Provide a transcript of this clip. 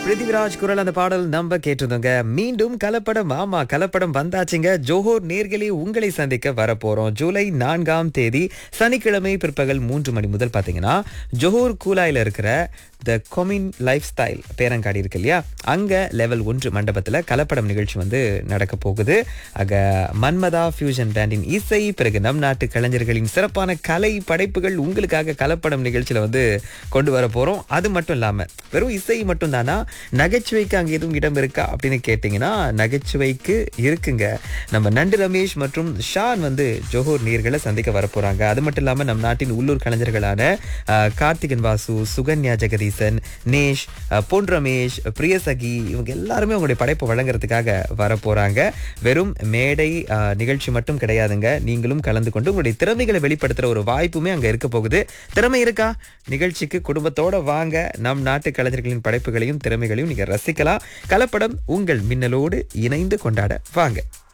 பிருத்திவிராஜ் குரல் அந்த பாடல் நம்ம கேட்டிருந்தோங்க மீண்டும் கலப்படம் ஆமா கலப்படம் வந்தாச்சுங்க ஜோஹோர் நேர்களே உங்களை சந்திக்க வரப்போறோம் ஜூலை நான்காம் தேதி சனிக்கிழமை பிற்பகல் மூன்று மணி முதல் பாத்தீங்கன்னா ஜோஹோர் கூலாயில இருக்கிற த கொமின் லைஃப் ஸ்டைல் பேரங்காடி இருக்கு இல்லையா அங்க லெவல் ஒன்று மண்டபத்துல கலப்படம் நிகழ்ச்சி வந்து நடக்க போகுது அங்க மன்மதா ஃபியூஷன் பேண்டின் இசை பிறகு நம் நாட்டு கலைஞர்களின் சிறப்பான கலை படைப்புகள் உங்களுக்காக கலப்படம் நிகழ்ச்சியில வந்து கொண்டு வர போறோம் அது மட்டும் இல்லாம வெறும் இசை மட்டும் தானா நகைச்சுவைக்கு அங்க எதுவும் இடம் இருக்கா அப்படின்னு கேட்டீங்கன்னா நகைச்சுவைக்கு இருக்குங்க நம்ம நண்டு ரமேஷ் மற்றும் ஷான் வந்து ஜோஹர் நீர்களை சந்திக்க வர போறாங்க அது மட்டும் இல்லாம நம் நாட்டின் உள்ளூர் கலைஞர்களான அஹ், கார்த்திகன் வாசு சுகன்யா ஜெகதீசன் நேஷ் அஹ், பொன் ரமேஷ் பிரியசகி இவங்க எல்லாருமே உங்களுடைய படைப்பை வழங்குறதுக்காக வர போறாங்க வெறும் மேடை அஹ், நிகழ்ச்சி மட்டும் கிடையாதுங்க நீங்களும் கலந்து கொண்டு உங்களுடைய திறமைகளை வெளிப்படுத்துற ஒரு வாய்ப்புமே அங்க இருக்க போகுது திறமை இருக்கா நிகழ்ச்சிக்கு குடும்பத்தோட வாங்க நம் நாட்டு கலைஞர்களின் படைப்புகளையும் திறமைகளையும் நீங்க ரசிக்கலாம் கலப்படம் உங்கள் மின்னலோடு இணைந்து கொண்டாட வாங்க